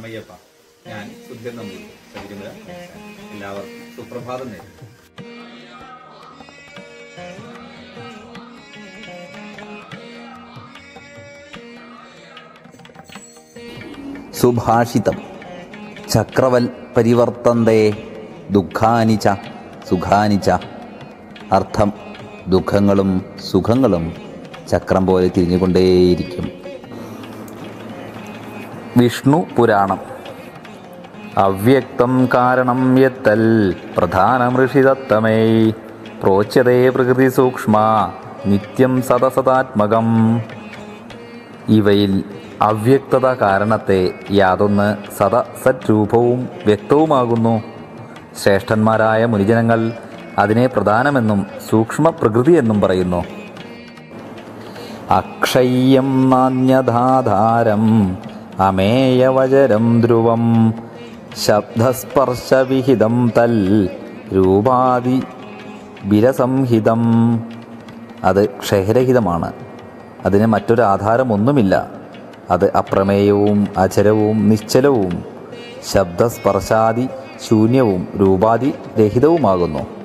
അമ്മയ്യപ്പ ഞാൻ സുധീർ നമ്പൂരി ശബരിമല എല്ലാവർക്കും സുപ്രഭാതം നേരുന്നു സുഭാഷിതം ചക്രവൽ പരിവർത്തന്തേ ദുഃഖാനി ച സുഖാനി ച അർത്ഥം ദുഃഖങ്ങളും സുഖങ്ങളും ചക്രം പോലെ തിരിഞ്ഞുകൊണ്ടേയിരിക്കും വിഷ്ണു പുരാണം അവ്യക്തം കാരണം യത്തൽ പ്രധാനമൃഷിതത്തമേ പ്രോച്യതേ പ്രകൃതി സൂക്ഷ്മ നിത്യം സദസദാത്മകം ഇവയിൽ അവ്യക്തത കാരണത്തെ യാതൊന്ന് സദ സദ്രൂപവും വ്യക്തവുമാകുന്നു ശ്രേഷ്ഠന്മാരായ മുനിജനങ്ങൾ അതിനെ പ്രധാനമെന്നും സൂക്ഷ്മ പ്രകൃതി എന്നും പറയുന്നു അക്ഷയ്യം നാന്യധാധാരം അമേയവചരം ധ്രുവം ശബ്ദസ്പർശവിഹിതം തൽ രൂപാതി ബിരസംഹിതം അത് ക്ഷയരഹിതമാണ് അതിന് മറ്റൊരു ആധാരമൊന്നുമില്ല അത് അപ്രമേയവും അചരവും നിശ്ചലവും ശബ്ദസ്പർശാദി ശൂന്യവും രൂപാതി രഹിതവുമാകുന്നു